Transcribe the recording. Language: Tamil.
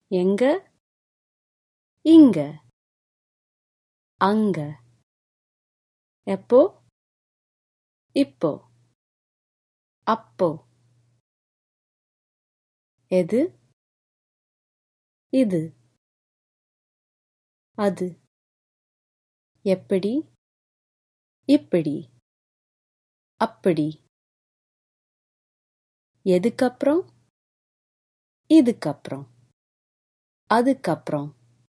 எங்க இங்க அங்க எப்போ இப்போ அப்போ எது இது அது எப்படி இப்படி அப்படி எதுக்கப்புறம் இதுக்கப்புறம் அதுக்கப்புறம்